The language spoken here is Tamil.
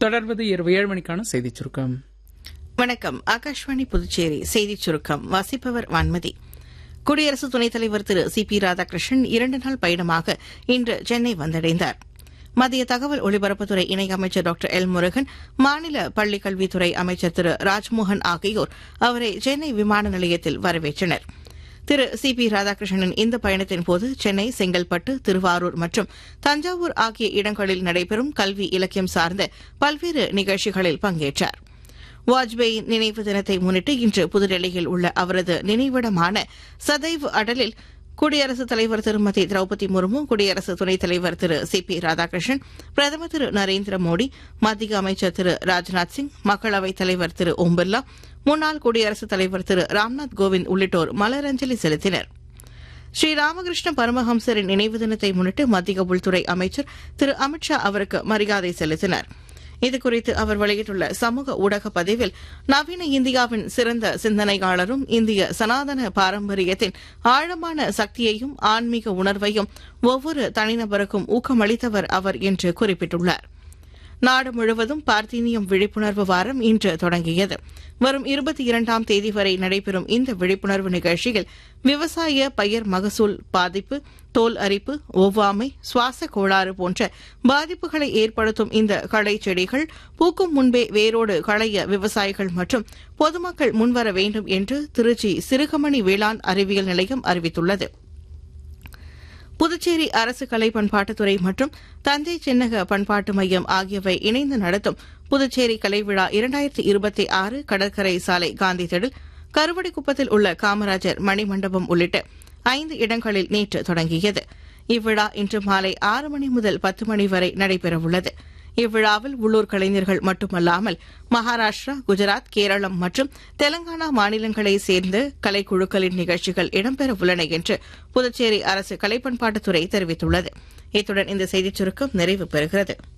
தொடர்வது இரவு ஏழு மணிக்கான செய்திச் சுருக்கம் வணக்கம் ஆகாஷ்வாணி புதுச்சேரி செய்திச் சுருக்கம் வாசிப்பவர் வான்மதி குடியரசு துணைத் தலைவர் திரு சி பி ராதாகிருஷ்ணன் இரண்டு நாள் பயணமாக இன்று சென்னை வந்தடைந்தார் மத்திய தகவல் ஒலிபரப்புத்துறை இணையமைச்சர் டாக்டர் எல் முருகன் மாநில பள்ளிக் கல்வித்துறை அமைச்சர் திரு ராஜ்மோகன் ஆகியோர் அவரை சென்னை விமான நிலையத்தில் வரவேற்றனர் திரு சி பி ராதாகிருஷ்ணனின் இந்த பயணத்தின் போது சென்னை செங்கல்பட்டு திருவாரூர் மற்றும் தஞ்சாவூர் ஆகிய இடங்களில் நடைபெறும் கல்வி இலக்கியம் சார்ந்த பல்வேறு நிகழ்ச்சிகளில் பங்கேற்றார் வாஜ்பேயின் நினைவு தினத்தை முன்னிட்டு இன்று புதுடெல்லியில் உள்ள அவரது நினைவிடமான சதைவ் அடலில் குடியரசுத் தலைவர் திருமதி திரௌபதி முர்மு குடியரசு துணைத் தலைவர் திரு சி பி ராதாகிருஷ்ணன் பிரதமர் திரு நரேந்திர மோடி மத்திய அமைச்சர் திரு ராஜ்நாத் சிங் மக்களவைத் தலைவர் திரு ஓம் பிர்லா முன்னாள் குடியரசுத் தலைவர் திரு ராம்நாத் கோவிந்த் உள்ளிட்டோர் மலரஞ்சலி செலுத்தினர் ஸ்ரீ ராமகிருஷ்ண பரமஹம்சரின் நினைவு தினத்தை முன்னிட்டு மத்திய உள்துறை அமைச்சர் திரு அமித்ஷா அவருக்கு மரியாதை செலுத்தினார் இதுகுறித்து அவர் வெளியிட்டுள்ள சமூக ஊடக பதிவில் நவீன இந்தியாவின் சிறந்த சிந்தனையாளரும் இந்திய சனாதன பாரம்பரியத்தின் ஆழமான சக்தியையும் ஆன்மீக உணர்வையும் ஒவ்வொரு தனிநபருக்கும் ஊக்கமளித்தவர் அவர் என்று குறிப்பிட்டுள்ளார் நாடு முழுவதும் பார்த்தீனியம் விழிப்புணர்வு வாரம் இன்று தொடங்கியது வரும் இருபத்தி இரண்டாம் தேதி வரை நடைபெறும் இந்த விழிப்புணர்வு நிகழ்ச்சியில் விவசாய பயிர் மகசூல் பாதிப்பு தோல் அரிப்பு ஒவ்வாமை சுவாச கோளாறு போன்ற பாதிப்புகளை ஏற்படுத்தும் இந்த களை செடிகள் பூக்கும் முன்பே வேரோடு களைய விவசாயிகள் மற்றும் பொதுமக்கள் முன்வர வேண்டும் என்று திருச்சி சிறுகமணி வேளாண் அறிவியல் நிலையம் அறிவித்துள்ளது புதுச்சேரி அரசு கலை பண்பாட்டுத்துறை மற்றும் தஞ்சை சின்னக பண்பாட்டு மையம் ஆகியவை இணைந்து நடத்தும் புதுச்சேரி கலை விழா இரண்டாயிரத்தி இருபத்தி ஆறு கடற்கரை சாலை காந்தி திடல் கருவடிக்குப்பத்தில் உள்ள காமராஜர் மணிமண்டபம் உள்ளிட்ட ஐந்து இடங்களில் நேற்று தொடங்கியது இவ்விழா இன்று மாலை ஆறு மணி முதல் பத்து மணி வரை நடைபெறவுள்ளது இவ்விழாவில் உள்ளூர் கலைஞர்கள் மட்டுமல்லாமல் மகாராஷ்டிரா குஜராத் கேரளம் மற்றும் தெலங்கானா மாநிலங்களைச் சேர்ந்த கலைக்குழுக்களின் நிகழ்ச்சிகள் இடம்பெறவுள்ளன என்று புதுச்சேரி அரசு கலைப்பண்பாட்டுத்துறை தெரிவித்துள்ளது இத்துடன் இந்த செய்திச் சுருக்கம் நிறைவு பெறுகிறது